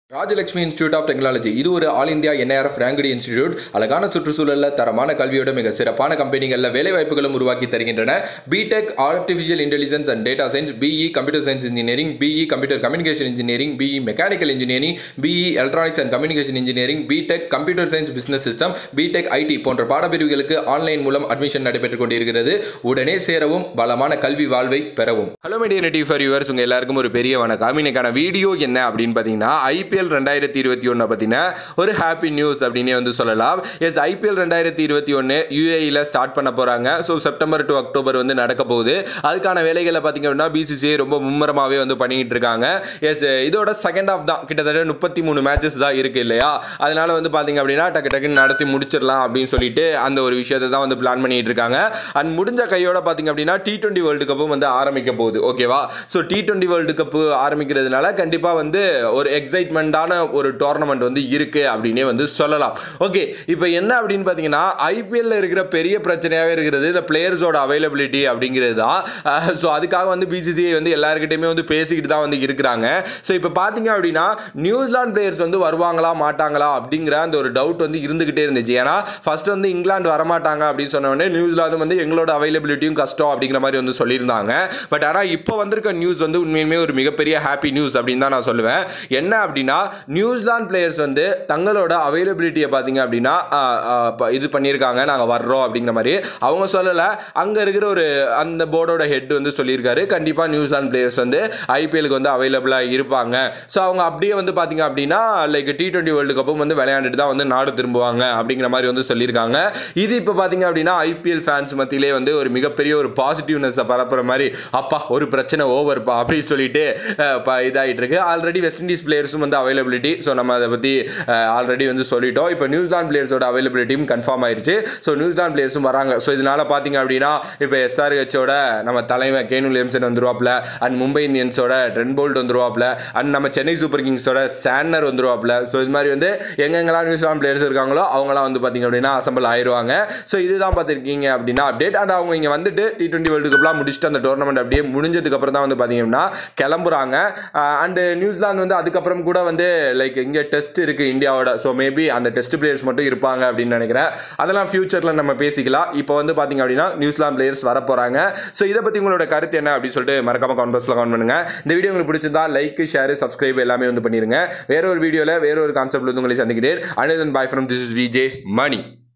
Rajalakshmi institute of technology இது ஒரு all India NIRF ranked institute அழகான சுற்றுச்சூழலில் தரமான கல்வியோட மிக சிறப்பான கம்பெனிகளில் வேலை வாய்ப்புகளும் உருவாக்கி தருகின்றன BTech artificial intelligence and data science BE computer science engineering BE computer communication engineering BE mechanical engineering BE electronics and communication engineering BTech computer science business system BTech IT போன்ற பாடப்பிரிவுகளுக்கு ஆன்லைன் மூலம் அட்மிஷன் நடைபெற்றுக் கொண்டிருக்கிறது உடனே சேரவும் பலமான கல்வி வாழ்வை பெறவும் hello media native for yours உங்கள் எல்லாருக்கும் ஒரு பெரிய வணக்கம் இன்னைக்கான வீடியோ என்ன அப்படின்னு பார்த்தீங்கன்னா ஐபிஎல் ரெண்டாயிரத்தி இருபத்தி ஒன்றை பற்றின ஒரு ஹாப்பி நியூஸ் அப்படின்னே வந்து சொல்லலாம் எஸ் ஐபிஎல் ரெண்டாயிரத்தி இருபத்தி ஒன்று யூஏஇயில் ஸ்டார்ட் பண்ண போகிறாங்க ஸோ செப்டம்பர் டு அக்டோபர் வந்து நடக்க போகுது அதுக்கான வேலைகளை பார்த்தீங்க அப்படின்னா பிசிசிஐ ரொம்ப மும்முரமாகவே வந்து பண்ணிக்கிட்டு இருக்காங்க எஸ் இதோட செகண்ட் ஆஃப் தான் கிட்டத்தட்ட முப்பத்தி மூணு மேட்சஸ் தான் இருக்குது இல்லையா அதனால வந்து பார்த்தீங்க அப்படின்னா டக்கு டக்குன்னு நடத்தி முடிச்சிடலாம் அப்படின்னு சொல்லிட்டு அந்த ஒரு விஷயத்தை தான் வந்து பிளான் பண்ணிட்டு இருக்காங்க அண்ட் முடிஞ்ச கையோட பார்த்தீங்க அப்படின்னா டி டுவெண்ட்டி வேர்ல்டு கப்பும் வந்து ஆரம்பிக்க போகுது ஓகேவா so T twenty world cup ஆரம்பிக்கிறதுனால கண்டிப்பாக வந்து ஒரு எக்ஸைட்மெண்ட்டான ஒரு டோர்னமெண்ட் வந்து இருக்கு அப்படின்னே வந்து சொல்லலாம் ஓகே இப்போ என்ன அப்படின்னு பார்த்தீங்கன்னா ஐபிஎல்ல இருக்கிற பெரிய பிரச்சனையாகவே இருக்கிறது இந்த பிளேயர்ஸோட அவைலபிலிட்டி அப்படிங்கிறது தான் ஸோ அதுக்காக வந்து பிசிசிஐ வந்து எல்லாருக்கிட்டையுமே வந்து பேசிக்கிட்டு தான் வந்து இருக்கிறாங்க ஸோ இப்போ பார்த்தீங்க அப்படின்னா நியூசிலாந்து பிளேயர்ஸ் வந்து வருவாங்களா மாட்டாங்களா அப்படிங்கிற அந்த ஒரு டவுட் வந்து இருந்துகிட்டே இருந்துச்சு ஏன்னா ஃபர்ஸ்ட் வந்து இங்கிலாந்து வரமாட்டாங்க அப்படின்னு சொன்ன உடனே நியூசிலாந்து வந்து எங்களோட அவைலபிலிட்டியும் கஷ்டம் அப்படிங்கிற மாதிரி வந்து சொல்லியிருந்தாங்க பட் ஆனால் இப்போ வந்திருக்க நியூஸ் வந்து உண்மையுமே ஒரு மிகப்பெரிய ஹாப்பி நியூஸ் அப்படின்னு தான் நான் சொல்லுவேன் என்ன அப்படின்னா நியூசிலாந்து பிளேயர்ஸ் வந்து தங்களோட அவைலபிலிட்டியை பார்த்தீங்க அப்படின்னா ஆஹ், ஆஹ், ப- இது பண்ணியிருக்காங்க நாங்கள் வர்றோம் அப்படிங்கிற மாதிரி அவங்க சொல்லலை அங்கே இருக்கிற ஒரு அந்த போர்டோட ஹெட் வந்து சொல்லியிருக்காரு கண்டிப்பாக நியூசிலாந்து பிளேயர்ஸ் வந்து ஐபிஎலுக்கு வந்து அவைலபிளாக இருப்பாங்க ஸோ அவங்க அப்படியே வந்து பார்த்தீங்க அப்படின்னா லைக் டி டுவெண்ட்டி வேர்ல்டு கப்பும் வந்து விளையாண்டுட்டு தான் வந்து நாடு திரும்புவாங்க அப்படிங்கிற மாதிரி வந்து சொல்லியிருக்காங்க இது இப்போ பார்த்தீங்க அப்படின்னா ஐபிஎல் ஃபேன்ஸ் மத்தியிலே வந்து ஒரு மிகப்பெரிய ஒரு பாசிட்டிவ்னஸை பரப்புற மாதிரி அப்பா ஒரு பிரச்சனை ஓவர்ப்பா அப்படின்னு சொல்லிட்டு அஹ், இப்போ இதாகிட்டு இருக்கு ஆல்ரெடி வெஸ்ட் இண்டீஸ் பிளேயர்ஸும் வந்து அவைலபிலிட்டி ஸோ நம்ம அதை பற்றி ஆல்ரெடி வந்து சொல்லிட்டோம் இப்போ நியூசிலாந்து பிளேயர்ஸோட அவைலபிலிட்டியும் கன்ஃபார்ம் ஆயிருச்சு ஸோ நியூசிலாந்து பிளேயர்ஸும் வராங்க ஸோ இதனால பார்த்தீங்க அப்படின்னா இப்போ எஸ்ஆர்ஹெச்சோட நம்ம தலைவன் கேனு லியம்சன் வந்துருவாப்ல அண்ட் மும்பை இந்தியன்ஸோட ட்ரென் போல்ட் வந்துருவாப்ல அண்ட் நம்ம சென்னை சூப்பர் கிங்ஸோட சான்னர் வந்துருவாப்ல ஸோ இது மாதிரி வந்து எங்கெங்கெல்லாம் நியூசிலாந்து பிளேயர்ஸ் இருக்காங்களோ அவங்களாம் வந்து பார்த்தீங்க அப்படின்னா அசம்பிள் ஆயிடுவாங்க ஸோ இதுதான் பார்த்துருக்கீங்க அப்படின்னா அப்டேட் அண்ட் அவங்க இங்கே வந்துட்டு டி டுவெண்ட்டி வேர்ல்டு கப்லாம் முடிச்சுட்டு அந்த டோர்னமெண்ட் அப்படியே முடிஞ்சதுக்கு அப்புறம் தான் வந்து பார்த்தீங்க அப்படின்னா கிளம்புறாங்க அண்டு நியூசிலாந்து வந்து அதுக்கப்புறம் கூட வந்து லைக் இங்கே டெஸ்ட் இருக்குது இந்தியாவோட ஸோ மேபி அந்த டெஸ்ட் பிளேயர்ஸ் மட்டும் இருப்பாங்க அப்படின்னு நினைக்கிறேன் அதெல்லாம் ஃபியூச்சரில் நம்ம பேசிக்கலாம் இப்போ வந்து பார்த்தீங்க அப்படின்னா நியூசிலாந்து பிளேயர்ஸ் வர போகிறாங்க ஸோ இதை பற்றி உங்களோட கருத்து என்ன அப்படின்னு சொல்லிட்டு மறக்காம கான்வர்ஸில் கமெண்ட் பண்ணுங்க இந்த வீடியோ உங்களுக்கு பிடிச்சிருந்தா லைக் ஷேர் சப்ஸ்கிரைப் எல்லாமே வந்து பண்ணிருங்க வேற ஒரு வீடியோவில் வேற ஒரு கான்செப்ட் வந்து உங்களை சந்திக்கிறேன் until then bye from this is VJ money